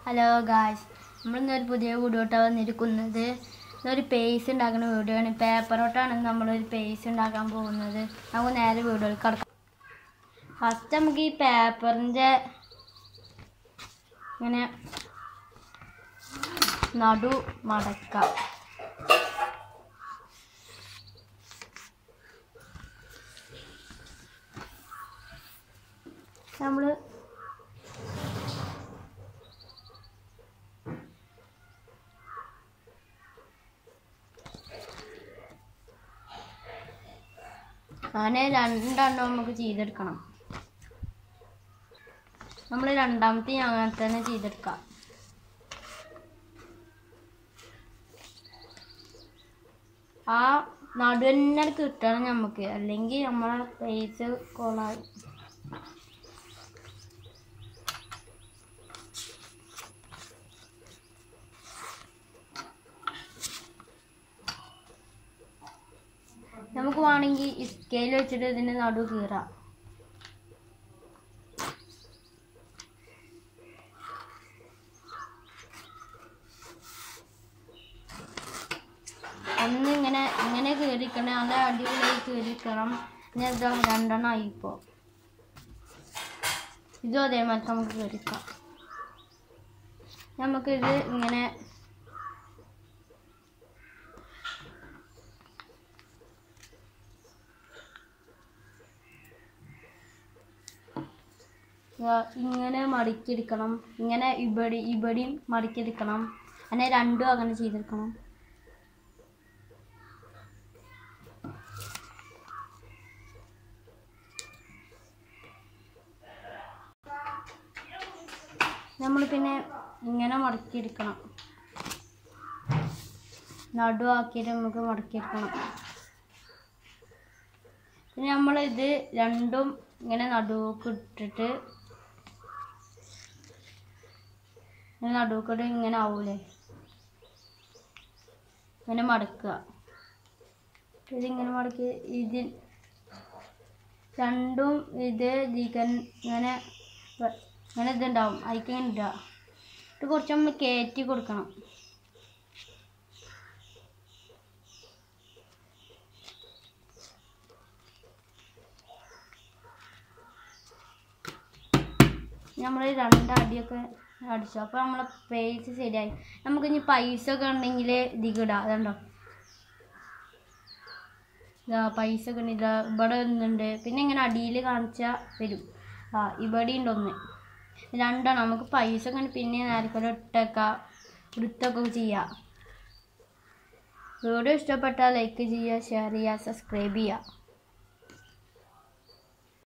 hello guys നമ്മളിന്നൊരു പുതിയ വീഡിയോട്ടാണ് വന്നിരിക്കുന്നത് ഇന്നൊരു പേസ് ഉണ്ടാക്കുന്ന വീഡിയോ ആണ് പേപ്പറോട്ടാണ് നമ്മളൊരു പേസ് ഉണ്ടാക്കാൻ പോകുന്നത് നമുക്ക് നേരെ വീഡിയോയിൽ കിടക്കാം ഫസ്റ്റ് നമുക്ക് ഈ പേപ്പറിൻ്റെ ഇങ്ങനെ നടു മടക്കാം നമ്മൾ അങ്ങനെ രണ്ടെണ്ണം നമുക്ക് ചെയ്തെടുക്കണം നമ്മൾ രണ്ടാമത്തെ അങ്ങനെ തന്നെ ചെയ്തെടുക്കാം ആ നടു തന്നെ കിട്ടണം നമുക്ക് അല്ലെങ്കിൽ നമ്മളെ ഫേസ് കോളാവും നമുക്ക് വേണമെങ്കിൽ സ്കെയിൽ വെച്ചിട്ട് ഇതിന്റെ നടു കീറാം ഒന്ന് ഇങ്ങനെ ഇങ്ങനെ കീറിക്കണം നല്ല അടിപൊളിയായി കീറിക്കണം ഇനി ഇതാ രണ്ടെണ്ണം ആയി ഇപ്പോൾ ഇതും അതേമാതിരി നമുക്ക് കീറിക്കാം നമുക്കിത് ഇങ്ങനെ ദാ ഇങ്ങനെ മടക്കിയെടുക്കണം ഇങ്ങനെ ഇവിടെ ഇവിടെയും മടക്കിയെടുക്കണം അങ്ങനെ രണ്ടും അങ്ങനെ ചെയ്തെടുക്കണം നമ്മൾ പിന്നെ ഇങ്ങനെ മടക്കിയെടുക്കണം നടുവാക്കിയിട്ട് നമുക്ക് മടക്കിയെടുക്കണം പിന്നെ നമ്മൾ ഇത് രണ്ടും ഇങ്ങനെ നടുവൊക്കെ ഇട്ടിട്ട് ഇങ്ങനെ നടുവൊക്കെ ഇങ്ങനെ ആവൂലേ ഇങ്ങനെ മടക്കുക ഇതിങ്ങനെ മടക്കി ഇത് രണ്ടും ഇത് ഇതിക്കൻ ഇങ്ങനെ വ- ഇങ്ങനെ ഇതുണ്ടാവും അതിക്ക് ഇങ്ങനെ ഇടുക ഇത് കുറച്ച് നമ്മൾ കയറ്റി കൊടുക്കണം നമ്മൾ രണ്ടടിയൊക്കെ അടിച്ചു അപ്പോൾ നമ്മളെ പേസ് ശരിയായി നമുക്ക് ഇനി പൈസ ഒക്കെ ഉണ്ടെങ്കിൽ ഇതിക്ക് ഇടാം അതുണ്ടോ ഇതാ പൈസ ഒക്കെ ഉണ്ട് ഇതാ ഇവിടെ ഒന്നുണ്ട് പിന്നെ ഇങ്ങനെ അടിയിൽ കാണിച്ചാൽ വരും ആ ഇവിടെ ഉണ്ട് ഒന്ന് രണ്ടെണ്ണം നമുക്ക് പൈസ ഒക്കെ ഉണ്ട് പിന്നെ നേരത്തെ ഇട്ടേക്കാം എടുത്തൊക്കെ ചെയ്യാം വീഡിയോ ഇഷ്ടപ്പെട്ടാൽ ലൈക്ക് ചെയ്യുക ഷെയർ ചെയ്യുക സബ്സ്ക്രൈബ് ചെയ്യുക